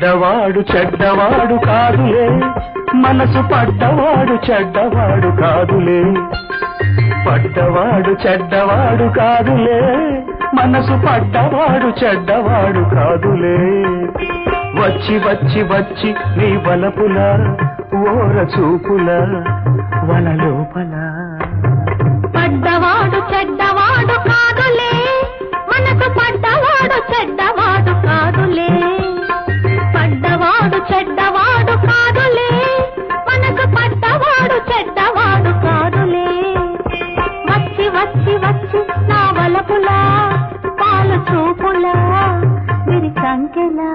పడ్డవాడు చెడ్డవాడు కాదులే మనసు పడ్డవాడు చెడ్డవాడు కాదులే పడ్డవాడు చెడ్డవాడు కాదులే మనసు పడ్డవాడు చెడ్డవాడు కాదులే వచ్చి వచ్చి వచ్చి నీ వలపుల ఓర చూపుల వల లోపల పడ్డవాడు చెడ్డవాడు కాదులే మనసు పడ్డవాడు చెడ్డవాడు కాదులే పడ్డవాడు చెడ్డవాడు కాదులే మనసు పడ్డవాడు చెడ్డవాడు కాదులే వచ్చి వచ్చి వచ్చి నా వలపులా పాలు చూపులా విరి సంఖ్యలా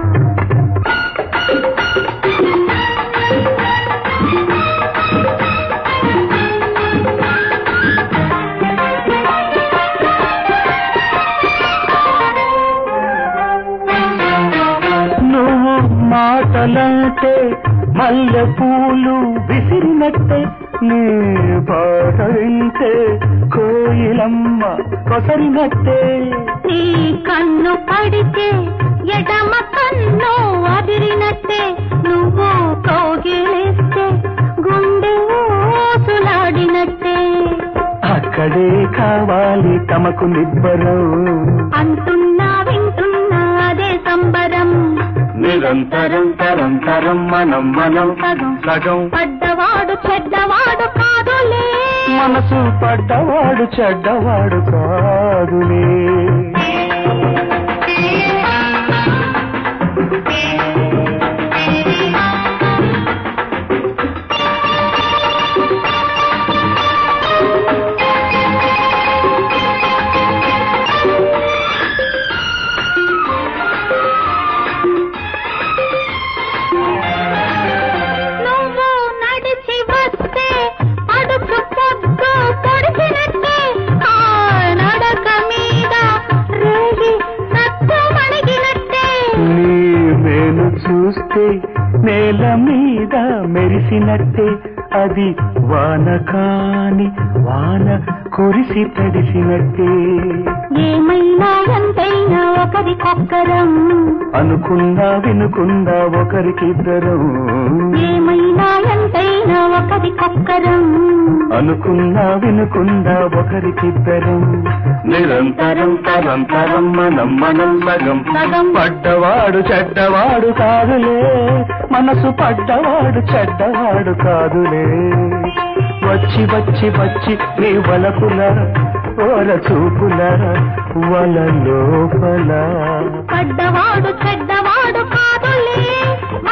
నువ్వు మాటలంటే మల్లె పూలు విసిరినట్టే నీ పాటంటే కోయిలమ్మ కొసరినట్టే నీ కన్ను పడితే ఎడమ కన్ను అదిరినట్టే నువ్వు కౌగిలిస్తే గుండె ఊసులాడినట్టే అక్కడే కావాలి తమకు నిబ్బరం అంటున్నా వింటున్నా అదే సంబరం నిరంతరం తరం తరం మనం మనం సగం సగం పడ్డవాడు చెడ్డవాడు కాదులే మనసు పడ్డవాడు చెడ్డవాడు కాదులే నువ్వు నడిచి వస్తే అడుచు పొద్దు పొడిచినట్టే ఆ నడక మీద రేగి సత్తు మణిగినట్టే నీ మేలు చూస్తే నేల మీద మెరిసినట్టే అది వాన కాని వాన కురిసి తడిసినట్టే ఏమైనా ఎంతైనా ఒకరికొక్కరం అనుకున్నా వినుకున్నా ఒకరికిద్దరం ఏమైనా ఎంతైనా ఒకరికొక్కరం అనుకున్నా వినుకున్నా ఒకరికిద్దరం నిరంతరం తరం తరం మనం మనం సగం సగం పడ్డవాడు చెడ్డవాడు కాదులే మనసు పడ్డవాడు చెడ్డవాడు కాదులే వచ్చి వచ్చి వచ్చి నీ వలపుల ఓల చూపుల వల లోపల పడ్డవాడు చెడ్డవాడు కాదులే